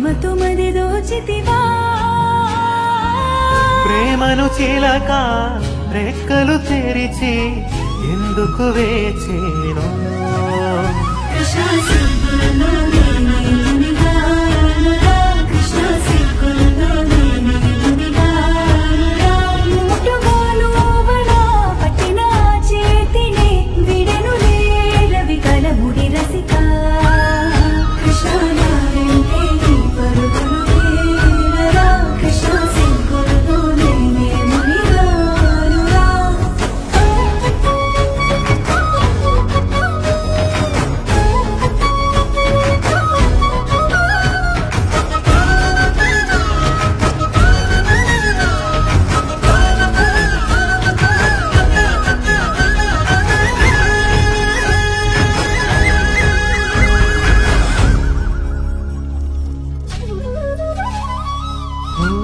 ప్రేమతో మది దోచితివా ప్రేమను చిలక రెక్కలు తెరిచి ఎందుకు వేచేను కృష్ణ సిగ్గులలో నేనే మునిగానురా కృష్ణ సిగ్గులలో నేనే మునిగానురా ముట్టుగాను అవనా పట్టిన చేతిని విడెనులే రవి కలముడి రసిక కృష్ణ నా వెంటే నీ పరుగులు తీరరా కృష్ణ సిగ్గులలో నేనే మునిగానురా ఓ,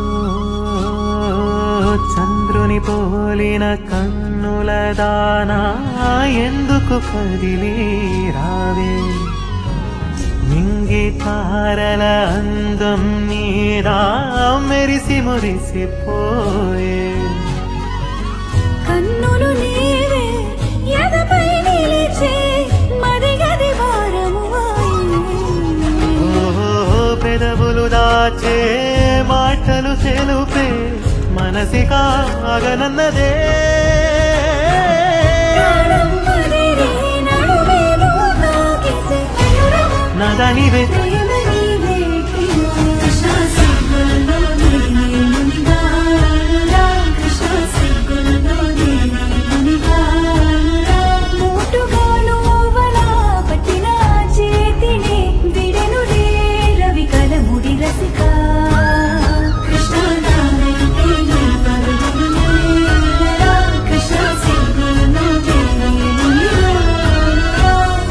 చంద్రుని పోలిన కన్నుల దానా ఎందుకు కదిలి రావే మింగి తారల అందం మీద మెరిసి మురిసిపోయే కన్నులు నీవే ఎదపై నిలిచే మదిగది భారము ఓ పెదవులు దాచే మాటలు తెలుపే మనసి కాగనన్నదే ప్రాణం మదిరే నడుమేలో తాకితే నదనివే ప్రేమ నీవే కృష్ణ సిగ్గులలో నేనే మునిగానురా కృష్ణ సిగ్గులలో నేనే మునిగానురా మోటుగాను అవలా పట్టిన చేతిని విడెనులే రవి కలముడి రసిక కృష్ణ నా వెంటే నీ పరుగులు తీరరా కృష్ణ సిగ్గులలో నేనే మునిగానురా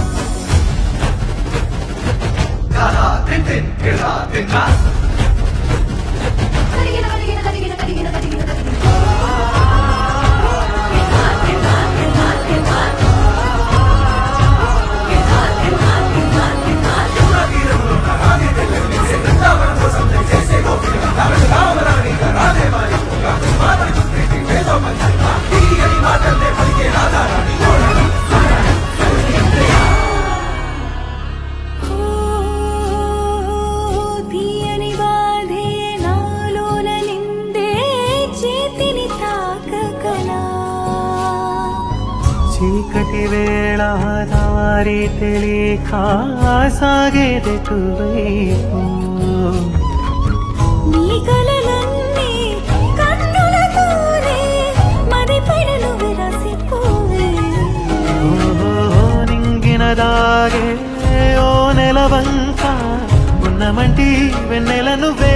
తీయని బాధే నాలోన నిండే చేతిని తాకకలా చీకటి వేళ దారి తెలియక సాగేదెటువైపు నీ కలలన్నీ కన్నులతోనే మది పడలు విరసిపోవే ఓ నింగిన దాగే ఓ నెలవంక ఉన్నమంటి వెన్నెల నువ్వే